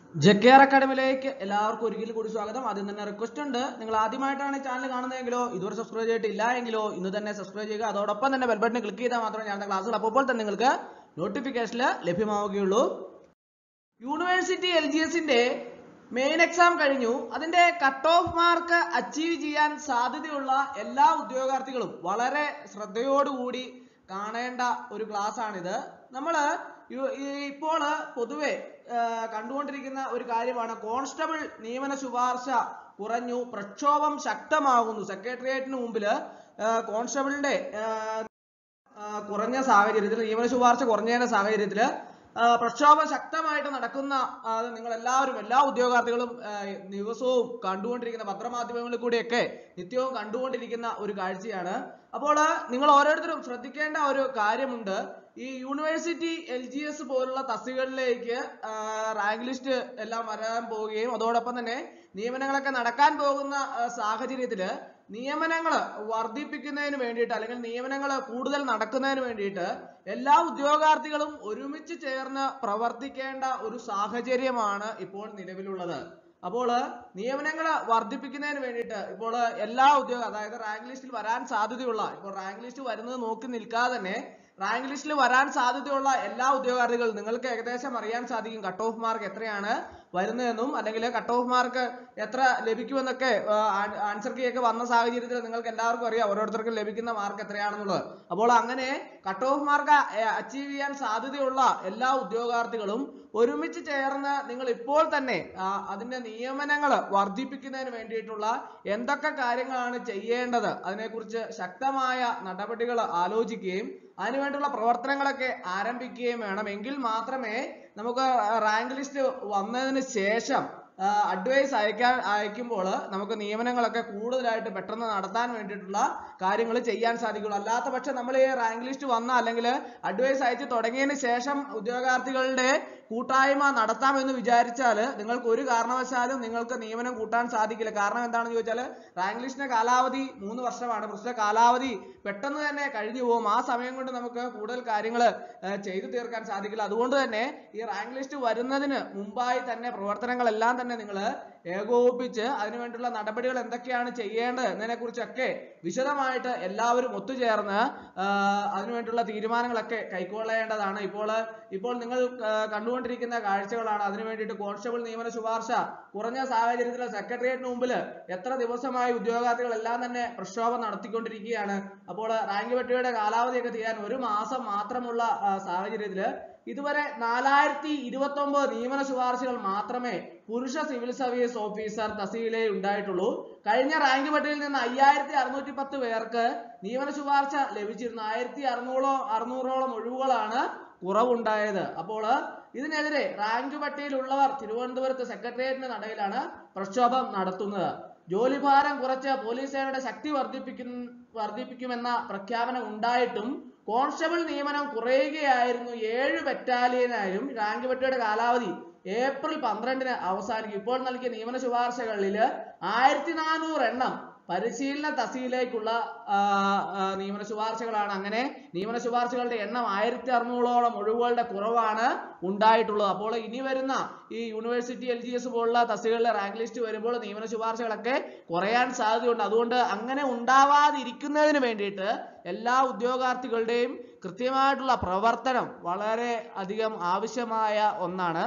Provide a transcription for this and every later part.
J K R അക്കാഡമിയിലേക്ക് എല്ലാവർക്കും ഒരിക്കലും കൂടി സ്വാഗതം ആദ്യം തന്നെ റിക്വസ്റ്റ് ഉണ്ട് നിങ്ങൾ ആദ്യമായിട്ടാണ് ഈ ചാനൽ കാണുന്നതെങ്കിലോ ഇതുവരെ സബ്സ്ക്രൈബ് ചെയ്തിട്ടില്ല എങ്കിലോ ഇന്ന് തന്നെ സബ്സ്ക്രൈബ് ചെയ്യുക അതോടൊപ്പം തന്നെ ബെൽ ബട്ടൺ ക്ലിക്ക് ചെയ്താൽ മാത്രമേ ഞാൻ ക്ലാസ്സുകൾ അപ്പോൾ തന്നെ നിങ്ങൾക്ക് നോട്ടിഫിക്കേഷനിൽ ലഭ്യമാവുകയുള്ളൂ യൂണിവേഴ്സിറ്റി എൽ ജി എസിന്റെ മെയിൻ എക്സാം കഴിഞ്ഞു അതിന്റെ കട്ട് ഓഫ് മാർക്ക് അച്ചീവ് ചെയ്യാൻ സാധ്യതയുള്ള എല്ലാ ഉദ്യോഗാർത്ഥികളും വളരെ ശ്രദ്ധയോടുകൂടി കാണേണ്ട ഒരു ക്ലാസ് ആണിത് നമ്മൾ ഇപ്പോൾ പൊതുവെ ആ, കണ്ടുകൊണ്ടിരിക്കുന്ന ഒരു കാര്യമാണ് കോൺസ്റ്റബിൾ നിയമന ശുപാർശ കുറഞ്ഞു പ്രക്ഷോഭം ശക്തമാകുന്നു സെക്രട്ടേറിയറ്റിന് മുമ്പില് ആ, കോൺസ്റ്റബിളിന്റെ ആ, ആ, കുറഞ്ഞ സാഹചര്യത്തിൽ നിയമന ശുപാർശ കുറഞ്ഞതിന്റെ സാഹചര്യത്തിൽ പ്രക്ഷോഭം ശക്തമായിട്ട് നടക്കുന്ന ആ, നിങ്ങൾ എല്ലാവരും എല്ലാ ഉദ്യോഗാർത്ഥികളും ആ, ദിവസവും കണ്ടുകൊണ്ടിരിക്കുന്ന പത്രമാധ്യമങ്ങളിൽ കൂടിയൊക്കെ നിത്യവും കണ്ടുകൊണ്ടിരിക്കുന്ന ഒരു കാഴ്ചയാണ് അപ്പോൾ നിങ്ങൾ ഓരോരുത്തരും ശ്രദ്ധിക്കേണ്ട ഒരു കാര്യമുണ്ട് ഈ യൂണിവേഴ്സിറ്റി എൽ ജി എസ് പോലുള്ള തസ്തികകളിലേക്ക് റാങ്ക് ലിസ്റ്റ് എല്ലാം വരാൻ പോവുകയും അതോടൊപ്പം തന്നെ നിയമനങ്ങളൊക്കെ നടക്കാൻ പോകുന്ന ആ, സാഹചര്യത്തില് നിയമനങ്ങൾ വർദ്ധിപ്പിക്കുന്നതിന് വേണ്ടിയിട്ട് അല്ലെങ്കിൽ നിയമനങ്ങൾ കൂടുതൽ നടക്കുന്നതിന് വേണ്ടിയിട്ട് എല്ലാ ഉദ്യോഗാർത്ഥികളും ഒരുമിച്ച് ചേർന്ന് പ്രവർത്തിക്കേണ്ട ഒരു സാഹചര്യമാണ് ഇപ്പോൾ നിലവിലുള്ളത് അപ്പോൾ നിയമനങ്ങൾ വർദ്ധിപ്പിക്കുന്നതിന് വേണ്ടിയിട്ട് ഇപ്പോൾ എല്ലാ ഉദ്യോഗ അതായത് റാങ്ക് ലിസ്റ്റിൽ വരാൻ സാധ്യതയുള്ള ഇപ്പോൾ റാങ്ക് ലിസ്റ്റ് വരുന്നത് നോക്കി നിൽക്കാതെ തന്നെ റാങ്ക് ലിസ്റ്റിൽ വരാൻ സാധ്യതയുള്ള എല്ലാ ഉദ്യോഗാർത്ഥികളും നിങ്ങൾക്ക് ഏകദേശം അറിയാൻ സാധിക്കും കട്ട് ഓഫ് മാർക്ക് എത്രയാണ് വരുന്നതെന്നും അല്ലെങ്കിൽ കട്ട് ഓഫ് മാർക്ക് എത്ര ലഭിക്കുമെന്നൊക്കെ ആൻസർ കീ ഒക്കെ വന്ന സാഹചര്യത്തിൽ നിങ്ങൾക്ക് എല്ലാവർക്കും അറിയാം ഓരോരുത്തർക്കും ലഭിക്കുന്ന മാർക്ക് എത്രയാണെന്നുള്ളത് അപ്പോൾ അങ്ങനെ കട്ട് ഓഫ് മാർക്ക് അച്ചീവ് ചെയ്യാൻ സാധ്യതയുള്ള എല്ലാ ഉദ്യോഗാർത്ഥികളും ഒരുമിച്ച് ചേർന്ന് നിങ്ങൾ ഇപ്പോൾ തന്നെ ആ, അതിന്റെ നിയമനങ്ങൾ വർദ്ധിപ്പിക്കുന്നതിന് വേണ്ടിയിട്ടുള്ള എന്തൊക്കെ കാര്യങ്ങളാണ് ചെയ്യേണ്ടത് അതിനെക്കുറിച്ച് ശക്തമായ നടപടികൾ ആലോചിക്കുകയും അതിനുവേണ്ടിയുള്ള പ്രവർത്തനങ്ങളൊക്കെ ആരംഭിക്കുകയും വേണം എങ്കിൽ മാത്രമേ നമുക്ക് റാങ്ക് ലിസ്റ്റ് വന്നതിന് ശേഷം അഡ്വൈസ് അയക്കാൻ അയക്കുമ്പോൾ നമുക്ക് നിയമനങ്ങളൊക്കെ കൂടുതലായിട്ട് പെട്ടെന്ന് നടത്താൻ വേണ്ടിയിട്ടുള്ള കാര്യങ്ങൾ ചെയ്യാൻ സാധിക്കുള്ളൂ അല്ലാത്ത പക്ഷം നമ്മൾ ഈ റാങ്ക് ലിസ്റ്റ് വന്ന അല്ലെങ്കിൽ അഡ്വൈസ് അയച്ച് തുടങ്ങിയതിന് ശേഷം ഉദ്യോഗാർത്ഥികളുടെ കൂട്ടായ്മ നടത്താമെന്ന് വിചാരിച്ചാൽ നിങ്ങൾക്ക് ഒരു കാരണവശാലും നിങ്ങൾക്ക് നിയമനം കൂട്ടാൻ സാധിക്കില്ല കാരണം എന്താണെന്ന് ചോദിച്ചാൽ റാങ്ക് ലിസ്റ്റിന്റെ കാലാവധി മൂന്ന് വർഷമാണ് പ്രസ്തുത കാലാവധി പെട്ടെന്ന് തന്നെ കഴിഞ്ഞു പോകും ആ സമയം കൊണ്ട് നമുക്ക് കൂടുതൽ കാര്യങ്ങൾ ചെയ്തു തീർക്കാൻ സാധിക്കില്ല അതുകൊണ്ട് തന്നെ ഈ റാങ്ക് ലിസ്റ്റ് വരുന്നതിന് മുമ്പായി തന്നെ പ്രവർത്തനങ്ങളെല്ലാം തന്നെ നിങ്ങൾ ഏകോപിപ്പിച്ച് അതിനുവേണ്ടിയുള്ള നടപടികൾ എന്തൊക്കെയാണ് ചെയ്യേണ്ടത് എന്നതിനെ കുറിച്ചൊക്കെ വിശദമായിട്ട് എല്ലാവരും ഒത്തുചേർന്ന് ആ, അതിനുവേണ്ടിയുള്ള തീരുമാനങ്ങളൊക്കെ കൈക്കൊള്ളേണ്ടതാണ് ഇപ്പോൾ ഇപ്പോൾ നിങ്ങൾ ആ, കണ്ടുകൊണ്ടിരിക്കുന്ന കാഴ്ചകളാണ് അതിനു വേണ്ടിയിട്ട് കോൺസ്റ്റബിൾ നിയമന ശുപാർശ കുറഞ്ഞ സാഹചര്യത്തിൽ സെക്രട്ടേറിയറ്റിന് മുമ്പിൽ എത്ര ദിവസമായി ഉദ്യോഗാർത്ഥികൾ എല്ലാം തന്നെ പ്രക്ഷോഭം നടത്തിക്കൊണ്ടിരിക്കുകയാണ് അപ്പോൾ റാങ്ക് പട്ടികയുടെ കാലാവധിയൊക്കെ തീരാൻ ഒരു മാസം മാത്രമുള്ള ആ, സാഹചര്യത്തില് ഇതുവരെ നാലായിരത്തി ഇരുപത്തി ഒമ്പത് നിയമന ശുപാർശകൾ മാത്രമേ പുരുഷ സിവിൽ സർവീസ് ഓഫീസർ തസ്തികയിലേ ഉണ്ടായിട്ടുള്ളൂ കഴിഞ്ഞ റാങ്ക് പട്ടികയിൽ നിന്ന് അയ്യായിരത്തി അറുന്നൂറ്റി പത്ത് പേർക്ക് നിയമന ശുപാർശ ലഭിച്ചിരുന്നു ആയിരത്തി അറുന്നൂറോ അറുന്നൂറോളം ഒഴിവുകളാണ് കുറവുണ്ടായത് അപ്പോൾ ഇതിനെതിരെ റാങ്ക് പട്ടികയിലുള്ളവർ തിരുവനന്തപുരത്ത് സെക്രട്ടേറിയറ്റിന്റെ നടയിലാണ് പ്രക്ഷോഭം നടത്തുന്നത് ജോലിഭാരം കുറച്ച് പോലീസ് സേനയുടെ ശക്തി വർദ്ധിപ്പിക്കും വർദ്ധിപ്പിക്കുമെന്ന പ്രഖ്യാപനം ഉണ്ടായിട്ടും കോൺസ്റ്റബിൾ നിയമനം കുറയുകയായിരുന്നു ഏഴ് ബറ്റാലിയനായും റാങ്ക് പട്ടികയുടെ കാലാവധി ഏപ്രിൽ പന്ത്രണ്ടിന് അവസാനിക്കും ഇപ്പോൾ നൽകിയ നിയമന ശുപാർശകളിൽ ആയിരത്തി നാനൂറ് എണ്ണം പരിശീലന തസ്തികയിലേക്കുള്ള ആ, ആ, നിയമന ശുപാർശകളാണ് അങ്ങനെ നിയമന ശുപാർശകളുടെ എണ്ണം ആയിരത്തി അറുന്നൂറോളം ഒഴിവുകളുടെ കുറവാണ് ഉണ്ടായിട്ടുള്ളത് അപ്പോൾ ഇനി വരുന്ന ഈ യൂണിവേഴ്സിറ്റി എൽ ജി എസ് പോലുള്ള തസ്തികകളിലെ റാങ്ക് ലിസ്റ്റ് വരുമ്പോൾ നിയമന ശുപാർശകളൊക്കെ കുറയാൻ സാധ്യതയുണ്ട് അതുകൊണ്ട് അങ്ങനെ ഉണ്ടാവാതിരിക്കുന്നതിന് വേണ്ടിയിട്ട് എല്ലാ ഉദ്യോഗാർത്ഥികളുടെയും കൃത്യമായിട്ടുള്ള പ്രവർത്തനം വളരെ അധികം ആവശ്യമായ ഒന്നാണ്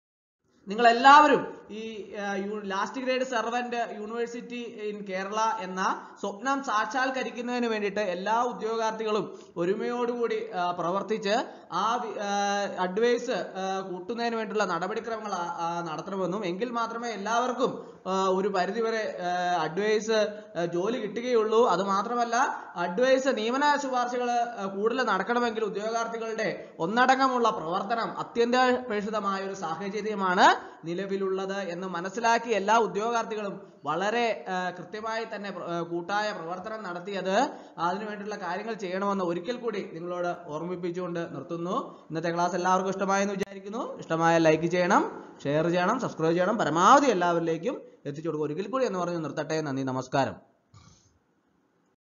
നിങ്ങൾ എല്ലാവരും ഈ last grade servant university in Kerala എന്ന സ്വപ്നം സാക്ഷാത്കരിക്കുന്നതിന് വേണ്ടിയിട്ട് എല്ലാ ഉദ്യോഗാർത്ഥികളും ഒരുമയോടുകൂടി ആ, പ്രവർത്തിച്ച് ആ അഡ്വൈസ് കൂട്ടുന്നതിന് വേണ്ടിയുള്ള നടപടിക്രമങ്ങൾ ആ, ആ, നടത്തണമെന്നും എങ്കിൽ മാത്രമേ എല്ലാവർക്കും ആ, ഒരു പരിധിവരെ അഡ്വൈസ് ജോലി കിട്ടുകയുള്ളൂ അത് മാത്രമല്ല അഡ്വൈസ് നിയമന ശുപാർശകൾ കൂടുതൽ നടക്കണമെങ്കിൽ ഉദ്യോഗാർത്ഥികളുടെ ഒന്നടങ്കമുള്ള പ്രവർത്തനം അത്യന്താപേക്ഷിതമായ ഒരു സാഹചര്യമാണ് നിലവിലുള്ളത് എന്ന് മനസ്സിലാക്കി എല്ലാ ഉദ്യോഗാർത്ഥികളും വളരെ ആ, കൃത്യമായി തന്നെ പ്ര- ആ, കൂട്ടായ പ്രവർത്തനം നടത്തിയത് അതിനുവേണ്ടിയുള്ള കാര്യങ്ങൾ ചെയ്യണമെന്ന് ഒരിക്കൽ കൂടി നിങ്ങളോട് ഓർമ്മിപ്പിച്ചുകൊണ്ട് നിർത്തുന്നു ഇന്നത്തെ ക്ലാസ് എല്ലാവർക്കും ഇഷ്ടമായെന്ന് വിചാരിക്കുന്നു ഇഷ്ടമായ ലൈക്ക് ചെയ്യണം ഷെയർ ചെയ്യണം സബ്സ്ക്രൈബ് ചെയ്യണം പരമാവധി എല്ലാവരിലേക്കും എത്തിച്ചു കൊടുക്കുക ഒരിക്കൽ കൂടി എന്ന് പറഞ്ഞ് നിർത്തട്ടെ നന്ദി നമസ്കാരം